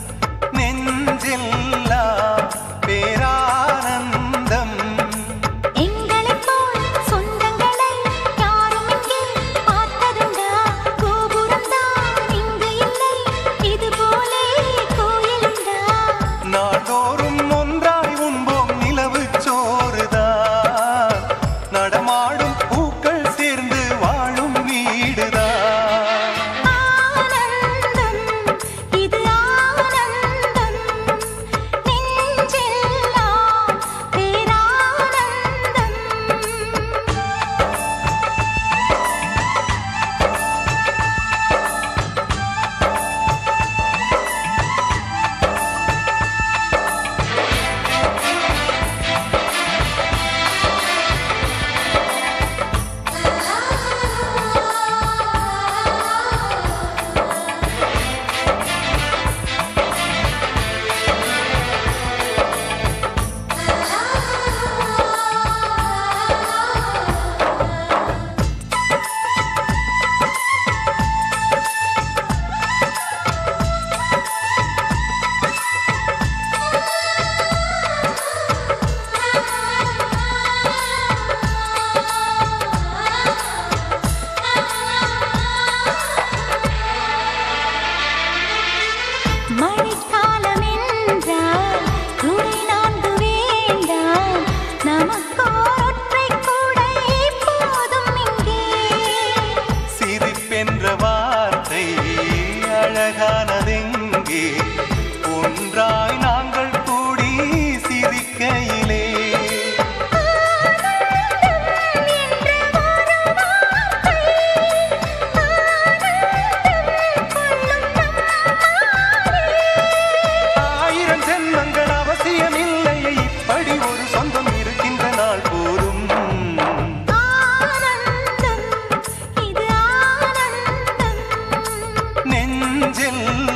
நெஞ்செல்லாம் பேரானந்தம் எங்களைப் போல் சொந்தங்களை யாரும் இங்கே பார்த்ததுண்டா கோபுரம்தான் இங்கு இல்லை இது போலே கோயிலுண்டா நாள்தோறும் ஒன்றாய் உண்போம் நிலவு சோறுதான் நடமாடும் பூக்கள் சேர்ந்து வாழும் வீடுதான் ஆனந்தம் இது ஆனந்தம் நெஞ்செல்லாம் பேரானந்தம் மழைக்காலம் என்றால் துணை நான்கு வேண்டாம் நமக்கோர் ஒற்றை கூடை போதும் இங்கே சிரிப்பென்ற வார்த்தை அழகானதெங்கே ஒன்றாய் நாங்கள் கூடி சிரிக்கையிலே ஆயிரம் ஜென்மங்கள் அவசியமில்லையே இப்படி ஒரு சொந்தம் இருக்கின்ற நாள் போதும் ஆனந்தம் இது ஆனந்தம் நெஞ்சில்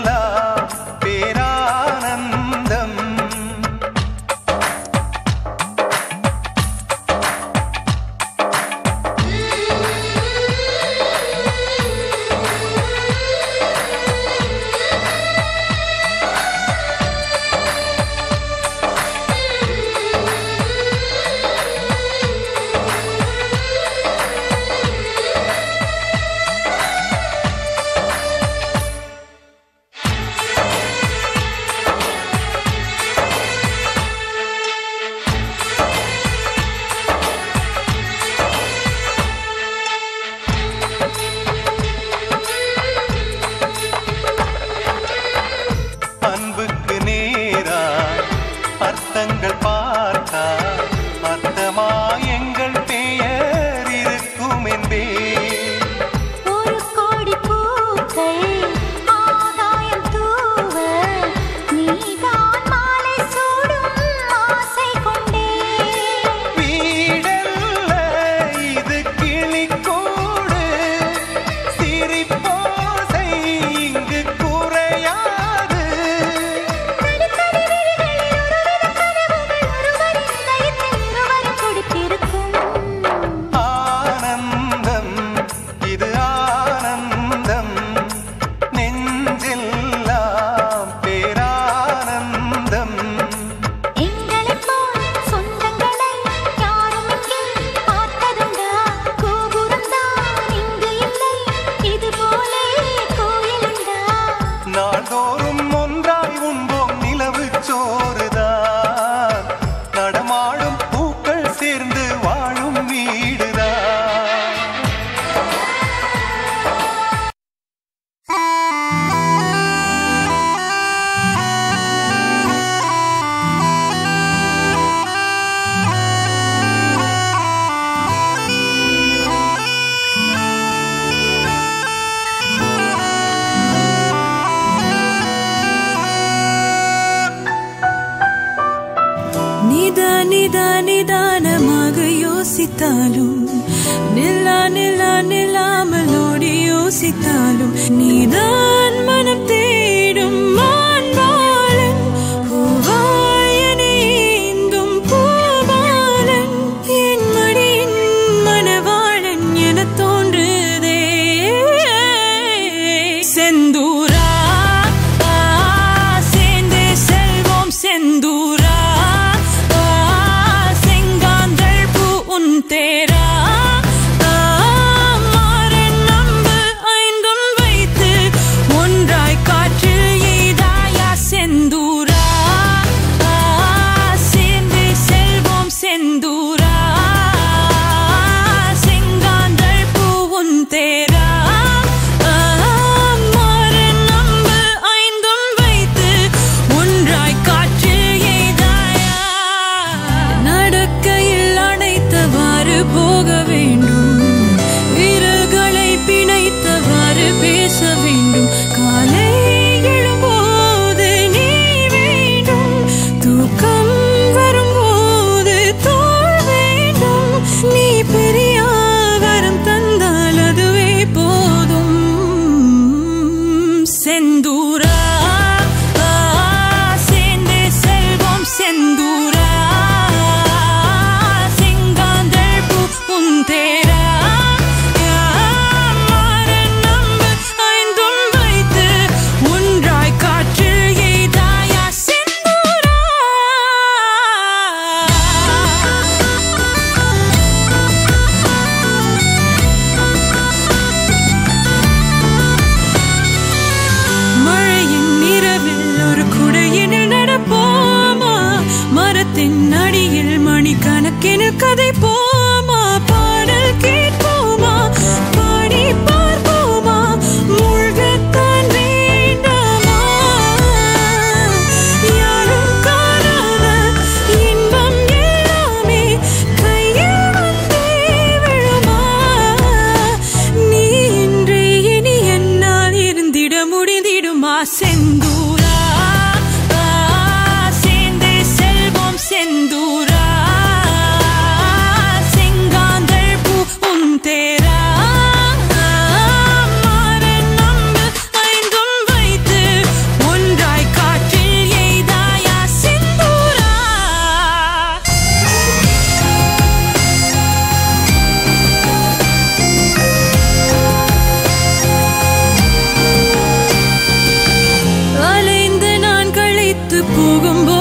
நீதான் நிதானமாக யோசித்தாலும் நில்லா நில்லா நில்லாமல் ஓடி யோசித்தாலும் நீதான் மனம் தேடும் மான்பாலன் பூவாயனேந்தும் பூபாலன் என் மடியின் மணவாளன் எனத் தோன்றுதே செந்தூரா ஆ, சேர்ந்தே செல்வோம் செந்தூரா ஆ, செங்காந்தள் பூ உன் தேரா ஆ, மாறன் நம்பு ஐந்தும் வைத்து ஒன்றாய் காற்றில் எய்தாயா செந்தூரா ஆ, சேர்ந்தே செல்வோம் செந்தூரா செங்காந்தள் பூ உன் தேரா ஆ, மாறன் நம்பு ஐந்தும் வைத்து ஒன்றாய் காற்றில் எய்தாயா நடக்கையில் அணைத்தவாறு போக வேண்டும் விரல்களை பிணைத்தவாறு பேச வேண்டும் காலை எழும்போது நீ வேண்டும் தூக்கம் வரும்போது தோல் வேண்டும் நீ பெரிய வரம் தந்தால் அதுவே போதும் செந்தூரா ஆ, சேர்ந்தே செல்வோம் செந்தூரா செங்காந்தள் பூ உன் தேரா மாறன் நம்பு ஐந்தும் வைத்து ஒன்றாய் காற்றில் எய்தாயா செந்தூரா மழையின் இரவில் ஒரு குடையினில் நடப்போமா மரத்தின் அடியில் மணிக்கணக்கினில் கதை போமா பாடல் கேட்போமா பாடி பார்ப்போமா மூழ்கத்தான் வேண்டாமா யாரும் காணாத இன்பம் எல்லாமே கையில் வந்தே விழுமா நீ இன்றி இனி என்னால் இருந்திட முடிந்திடுமா செந்தூரா ஆ, சேர்ந்தே செல்வோம் செந்தூரா செங்காந்தள் பூ உன் தேரா மாறன் நம்பு ஐந்தும் வைத்து ஒன்றாய் காற்றில் எய்தாயா செந்தூரா அலைந்து நான் கழித்து போகும்போது